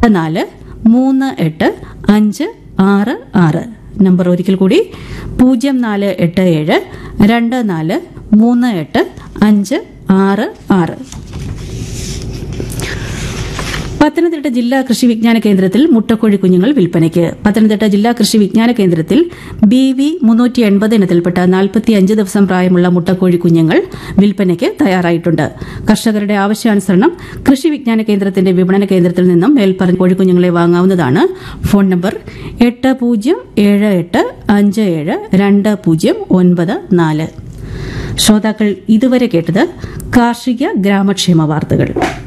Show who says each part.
Speaker 1: നാല് മൂന്ന് എട്ട് അഞ്ച് ആറ് ആറ് നമ്പർ ഒരിക്കൽ കൂടി പൂജ്യം നാല് എട്ട് ഏഴ് രണ്ട് നാല് മൂന്ന് എട്ട് അഞ്ച് ആറ് ആറ് പത്തനംതിട്ട ജില്ലാ കൃഷി വിജ്ഞാന കേന്ദ്രത്തിൽ മുട്ടക്കോഴി കുഞ്ഞുങ്ങൾ വിൽപ്പനയ്ക്ക് പത്തനംതിട്ട ജില്ലാ കൃഷി വിജ്ഞാന കേന്ദ്രത്തിൽ ബി വി മുന്നൂറ്റി എൺപത് ഇനത്തിൽപ്പെട്ട നാൽപ്പത്തി അഞ്ച് ദിവസം പ്രായമുള്ള മുട്ടക്കോഴി കുഞ്ഞുങ്ങൾ വിൽപ്പനയ്ക്ക് തയ്യാറായിട്ടുണ്ട് കർഷകരുടെ ആവശ്യാനുസരണം കൃഷി വിജ്ഞാന കേന്ദ്രത്തിന്റെ വിപണന കേന്ദ്രത്തിൽ നിന്നും മേൽപ്പറഞ്ഞ കോഴിക്കുഞ്ഞുങ്ങളെ വാങ്ങാവുന്നതാണ് ഫോൺ നമ്പർ എട്ട് പൂജ്യം ഏഴ് എട്ട് അഞ്ച് ഏഴ് രണ്ട് പൂജ്യം ഒൻപത് നാല് ശ്രോതാക്കൾ ഇതുവരെ കേട്ടത് കാർഷിക ഗ്രാമക്ഷേമ വാർത്തകൾ